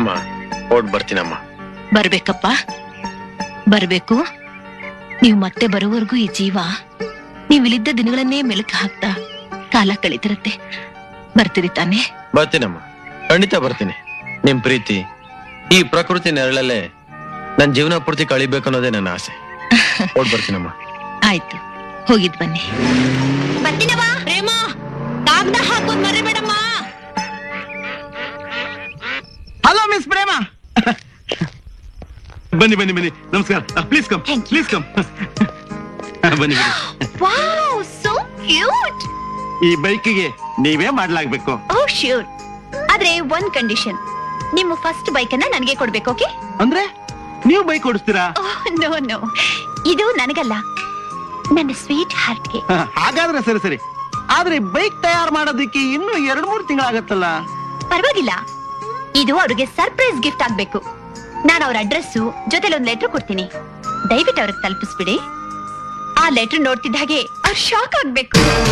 ಅಮ್ಮ ಓಡ್ ಬರ್ತೀನಮ್ಮ ಬರ್ಬೇಕಪ್ಪ ಬರ್ಬೇಕು ನೀವು ಮತ್ತೆ ಬರೋವರೆಗೂ ಈ ಜೀವ ನೀವಿಲ್ಲಿದ್ದ ದಿನಗಳನ್ನೇ ಮೆಲುಕು ಹಾಕ್ತಾ ಕಾಲ ಕಳೀತಿರತ್ತೆ ಬರ್ತೀರಿ ತಾನೇ ಬರ್ತೀನಮ್ಮ ಖಂಡಿತ ಬರ್ತೀನಿ ನಿಮ್ ಪ್ರೀತಿ ಈ ಪ್ರಕೃತಿ ನೆರಳಲ್ಲೇ ನನ್ ಜೀವನ ಪೂರ್ತಿ ಕಳಿಬೇಕು ಅನ್ನೋದೇ ನನ್ನ ಆಸೆ ಓಡ್ ಬರ್ತೀನಮ್ಮ ಆಯ್ತು ಹೋಗಿದ್ ಬನ್ನಿ ಬರ್ತೀನವ ಪ್ರೇಮ ಕಾಗ್ದ ಹಾಕೋದ್ ಮರಿಬೇಡಮ್ಮ ಹಲೋ ಮಿಸ್ ಪ್ರೇಮ ಬನ್ನಿ ಬನ್ನಿ ಬನ್ನಿ ನಮಸ್ಕಾರ please come Thank you. Please come ಬನ್ನಿ ಬನ್ನಿ ವಾವ್ ಸೋ ಕ್ಯೂಟ್ ಈ ಬೈಕಿಗೆ ನೀವೇ ಮಾಡ್ಲಾಗ್ಬೇಕು ಓ ಶ್ಯೂರ್ ಆದ್ರೆ ಒಂದ್ ಕಂಡೀಷನ್ ನಿಮ್ಮ ಫಸ್ಟ್ ಬೈಕ್ ಅನ್ನ ನನಗೆ ಕೊಡ್ಬೇಕು ಓಕೆ ಅಂದ್ರೆ ನೀವು ಬೈಕ್ ಓಡಿಸ್ತೀರಾ ನೋ ನೋ ಇದು ನನಗಲ್ಲ ನನ್ನ ಸ್ವೀಟ್ ಹಾರ್ಟ್ಗೆ ಹ, ಹಾಗಾದ್ರೆ ಸರಿ ಸರಿ ಆದ್ರೆ ಬೈಕ್ ತಯಾರು ಮಾಡೋದಕ್ಕೆ ಇನ್ನೂ ಎರಡ್ ಮೂರು ತಿಂಗಳಾಗತ್ತಲ್ಲ ಪರವಾಗಿಲ್ಲ ಇದು ಅವ್ರಿಗೆ ಸರ್ಪ್ರೈಸ್ ಗಿಫ್ಟ್ ಆಗ್ಬೇಕು ನಾನು ಅವ್ರ ಅಡ್ರೆಸ್ ಜೊತೆಲಿ ಒಂದ್ ಲೆಟರ್ ಕೊಡ್ತೀನಿ ದಯವಿಟ್ಟು ಅವ್ರಿಗೆ ತಲುಪಿಸ್ಬಿಡಿ ಆ ಲೆಟರ್ ನೋಡ್ತಿದ್ದ ಹಾಗೆ ಅವ್ರು ಶಾಕ್ ಆಗ್ಬೇಕು